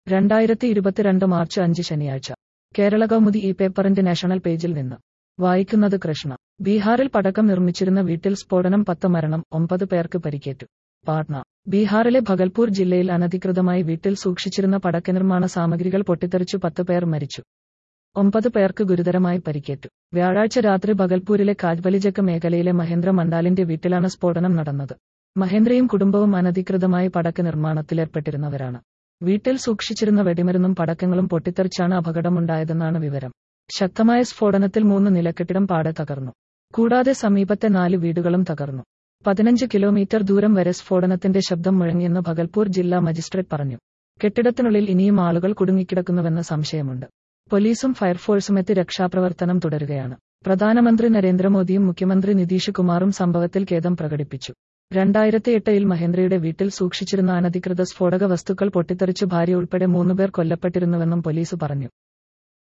രണ്ടായിരത്തി ഇരുപത്തിരണ്ട് മാർച്ച് അഞ്ച് ശനിയാഴ്ച കേരള കൗമുദി ഈ പേപ്പറിന്റെ നാഷണൽ പേജിൽ നിന്ന് വായിക്കുന്നത് കൃഷ്ണ ബീഹാറിൽ പടക്കം നിർമ്മിച്ചിരുന്ന വീട്ടിൽ സ്ഫോടനം പത്ത് മരണം ഒമ്പത് പേർക്ക് പരിക്കേറ്റു പാട്ന ബീഹാറിലെ ഭഗൽപൂർ ജില്ലയിൽ അനധികൃതമായി വീട്ടിൽ സൂക്ഷിച്ചിരുന്ന പടക്ക നിർമ്മാണ സാമഗ്രികൾ പൊട്ടിത്തെറിച്ചു പത്ത് പേർ മരിച്ചു ഒമ്പത് പേർക്ക് ഗുരുതരമായി പരിക്കേറ്റു വ്യാഴാഴ്ച രാത്രി ഭഗൽപൂരിലെ കാജ്ബലിജക്ക് മേഖലയിലെ മഹേന്ദ്ര മണ്ഡാലിന്റെ വീട്ടിലാണ് സ്ഫോടനം നടന്നത് മഹേന്ദ്രയും കുടുംബവും അനധികൃതമായി പടക്ക നിർമ്മാണത്തിലേർപ്പെട്ടിരുന്നവരാണ് വീട്ടിൽ സൂക്ഷിച്ചിരുന്ന വെടിമരുന്നും പടക്കങ്ങളും പൊട്ടിത്തെറിച്ചാണ് അപകടമുണ്ടായതെന്നാണ് വിവരം ശക്തമായ സ്ഫോടനത്തിൽ മൂന്ന് നിലക്കെട്ടിടം പാടെ തകർന്നു കൂടാതെ സമീപത്തെ നാല് വീടുകളും തകർന്നു പതിനഞ്ച് കിലോമീറ്റർ ദൂരം വരെ സ്ഫോടനത്തിന്റെ ശബ്ദം മുഴങ്ങിയെന്ന് ഭഗൽപൂർ ജില്ലാ മജിസ്ട്രേറ്റ് പറഞ്ഞു കെട്ടിടത്തിനുള്ളിൽ ഇനിയും ആളുകൾ കുടുങ്ങിക്കിടക്കുന്നുവെന്ന് സംശയമുണ്ട് പോലീസും ഫയർഫോഴ്സും എത്തി രക്ഷാപ്രവർത്തനം തുടരുകയാണ് പ്രധാനമന്ത്രി നരേന്ദ്രമോദിയും മുഖ്യമന്ത്രി നിതീഷ് കുമാറും സംഭവത്തിൽ ഖേദം പ്രകടിപ്പിച്ചു രണ്ടായിരത്തി എട്ടിൽ മഹേന്ദ്രയുടെ വീട്ടിൽ സൂക്ഷിച്ചിരുന്ന അനധികൃത സ്ഫോടക വസ്തുക്കൾ പൊട്ടിത്തെറിച്ച് ഭാര്യ ഉൾപ്പെടെ മൂന്നുപേർ കൊല്ലപ്പെട്ടിരുന്നുവെന്നും പോലീസ് പറഞ്ഞു